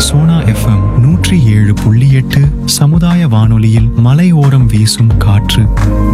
Sona FM நூற்றி ஏழு புள்ளி எட்டு சமுதாய வானொலியில் மலையோரம் வீசும் காற்று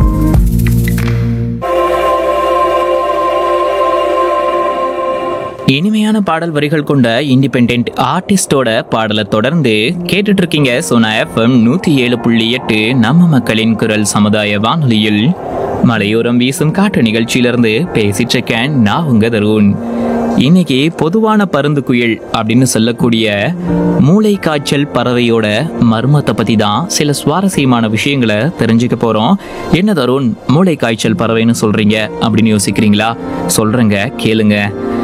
இனிமையான பாடல் வரிகள் கொண்ட இண்டிபெண்ட் ஆர்டிஸ்டோட பாடலை தொடர்ந்து கேட்டுட்டு இருக்கீங்க சோனா எஃப்எம் நூத்தி ஏழு புள்ளி எட்டு நம்ம மக்களின் குரல் சமுதாய வானொலியில் மலையோரம் வீசும் காற்று நிகழ்ச்சியிலிருந்து பேசிட்டு இருக்கேன் நான் உங்க தருண் இன்னைக்கு பொதுவான பருந்து குயில் அப்படின்னு சொல்லக்கூடிய மூளை காய்ச்சல் பறவையோட மர்மத்தை பத்தி தான் சில சுவாரஸ்யமான விஷயங்களை தெரிஞ்சுக்க போறோம் என்ன தருண் மூளை காய்ச்சல் பறவைன்னு சொல்றீங்க அப்படின்னு யோசிக்கிறீங்களா சொல்றேங்க கேளுங்க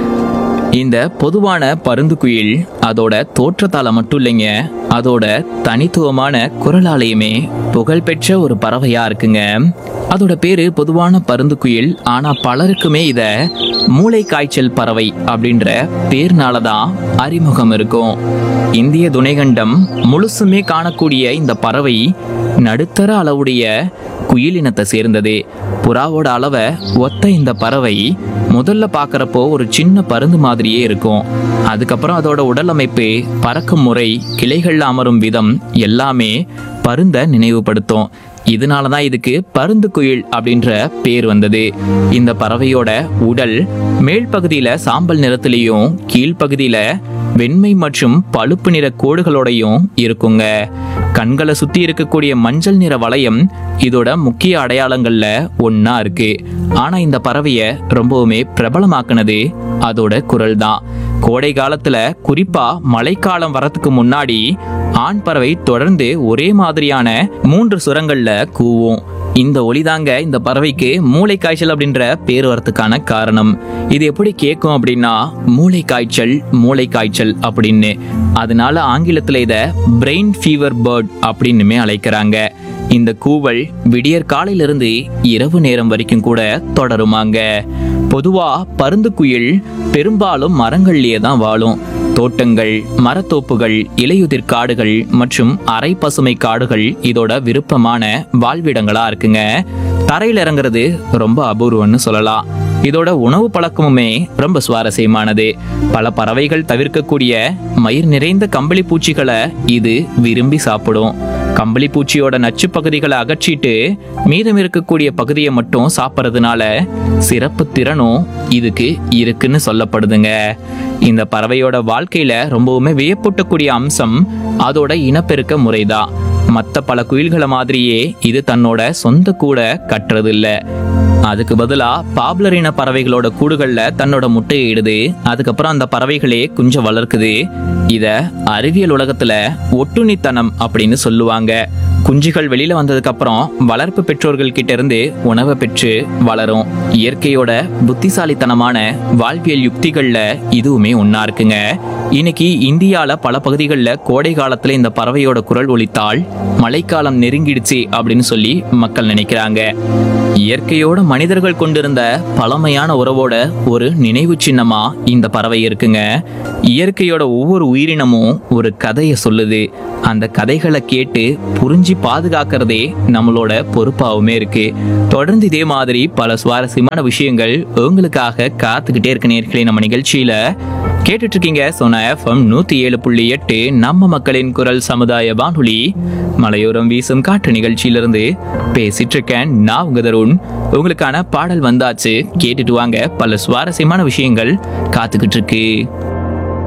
இந்த பொதுவான பருந்துக்குயில் அதோட தோற்றத்தால மட்டும் இல்லைங்க அதோட தனித்துவமான குரலாலையுமே புகழ்பெற்ற ஒரு பறவையா இருக்குங்க அதோட பேரு பொதுவான பருந்துக்குயில் ஆனா பலருக்குமே இத மூளை காய்ச்சல் பறவை அப்படின்ற பேர்னால தான் அறிமுகம் இருக்கும் இந்திய துணைகண்டம் முழுசுமே காணக்கூடிய இந்த பறவை நடுத்தர அளவுடைய குயிலினத்தை சேர்ந்தது புறாவோட அளவை ஒத்த இந்த பறவை முதல்ல பார்க்கறப்போ ஒரு சின்ன பருந்து மாதிரியே இருக்கும் அதுக்கப்புறம் அதோட உடல் அமைப்பு பறக்கும் முறை கிளைகள்ல அமரும் விதம் எல்லாமே பருந்த நினைவுபடுத்தும் இதனால தான் இதுக்கு பருந்து குயில் அப்படின்ற பேர் வந்தது இந்த பறவையோட உடல் மேல் பகுதியில சாம்பல் நிறத்திலையும் கீழ்ப்பகுதியில வெண்மை மற்றும் பழுப்பு நிற கோடுகளோடையும் இருக்குங்க கண்களை சுத்தி இருக்கக்கூடிய மஞ்சள் நிற வளையம் இதோட முக்கிய அடையாளங்கள்ல ஒண்ணா இருக்கு ஆனா இந்த பறவைய ரொம்பவுமே பிரபலமாக்குனது அதோட குரல் தான் கோடை காலத்துல குறிப்பா மழைக்காலம் வரத்துக்கு முன்னாடி ஆண் பறவை தொடர்ந்து ஒரே மாதிரியான மூன்று சுரங்கள்ல கூவும் இந்த ஒலிதாங்க இந்த பறவைக்கு மூளை காய்ச்சல் அப்படின்ற பேர் வரத்துக்கான காரணம் இது எப்படி கேட்கும் அப்படின்னா மூளை காய்ச்சல் மூளை காய்ச்சல் அப்படின்னு அதனால ஆங்கிலத்துல இத பிரெயின் ஃபீவர் பேர்ட் அப்படின்னுமே அழைக்கிறாங்க இந்த கூவல் விடியற் காலையிலிருந்து இரவு நேரம் வரைக்கும் கூட தொடருமாங்க பொதுவா பருந்து குயில் பெரும்பாலும் மரங்கள்லயே தான் வாழும் தோட்டங்கள் மரத்தோப்புகள் இலையுதிர் காடுகள் மற்றும் அரை பசுமை காடுகள் இதோட விருப்பமான வாழ்விடங்களா இருக்குங்க தரையில் இறங்குறது ரொம்ப அபூர்வம்னு சொல்லலாம் இதோட உணவு பழக்கமுமே ரொம்ப சுவாரஸ்யமானது பல பறவைகள் தவிர்க்கக்கூடிய மயிர் நிறைந்த கம்பளி பூச்சிகளை இது விரும்பி சாப்பிடும் கம்பளி பூச்சியோட நச்சு பகுதிகளை அகற்றிட்டு மீதம் இருக்கக்கூடிய பகுதியை மட்டும் சாப்பிட்றதுனால சிறப்பு திறனும் இதுக்கு இருக்குன்னு சொல்லப்படுதுங்க இந்த பறவையோட வாழ்க்கையில ரொம்பவுமே வியப்பூட்டக்கூடிய அம்சம் அதோட இனப்பெருக்க முறைதான் மற்ற பல குயில்களை மாதிரியே இது தன்னோட சொந்த கூட கட்டுறதில்ல அதுக்கு பதிலா பாப்புலர் இன பறவைகளோட கூடுகள்ல தன்னோட முட்டையை இடுது அதுக்கப்புறம் அந்த பறவைகளே குஞ்சம் வளர்க்குது இத அறிவியல் உலகத்துல ஒட்டுண்ணித்தனம் அப்படின்னு சொல்லுவாங்க குஞ்சுகள் வெளியில வந்ததுக்கு அப்புறம் வளர்ப்பு பெற்றோர்கள் கிட்ட இருந்து உணவை பெற்று வளரும் இயற்கையோட புத்திசாலித்தனமான வாழ்வியல் யுக்திகள்ல இதுவுமே ஒண்ணா இருக்குங்க இன்னைக்கு இந்தியால பல பகுதிகளில் கோடை காலத்துல இந்த பறவையோட குரல் ஒலித்தால் மழைக்காலம் நெருங்கிடுச்சு அப்படின்னு சொல்லி மக்கள் நினைக்கிறாங்க இயற்கையோட மனிதர்கள் கொண்டிருந்த பழமையான உறவோட ஒரு நினைவு சின்னமா இந்த பறவை இருக்குங்க இயற்கையோட ஒவ்வொரு உயிரினமும் ஒரு கதையை சொல்லுது அந்த கதைகளை கேட்டு புரிஞ்சு பாதுகாக்கிறதே நம்மளோட பொறுப்பாகவுமே இருக்கு தொடர்ந்து இதே மாதிரி பல சுவாரஸ்யமான விஷயங்கள் உங்களுக்காக காத்துக்கிட்டே இருக்க நேர்களே நம்ம நிகழ்ச்சியில கேட்டுட்டு இருக்கீங்க சோனா எஃப்எம் நூத்தி ஏழு புள்ளி எட்டு நம்ம மக்களின் குரல் சமுதாய வானொலி மலையோரம் வீசும் காற்று நிகழ்ச்சியிலிருந்து பேசிட்டு இருக்கேன் நான் உங்க தருண் உங்களுக்கான பாடல் வந்தாச்சு கேட்டுட்டு வாங்க பல சுவாரஸ்யமான விஷயங்கள் காத்துக்கிட்டு இருக்கு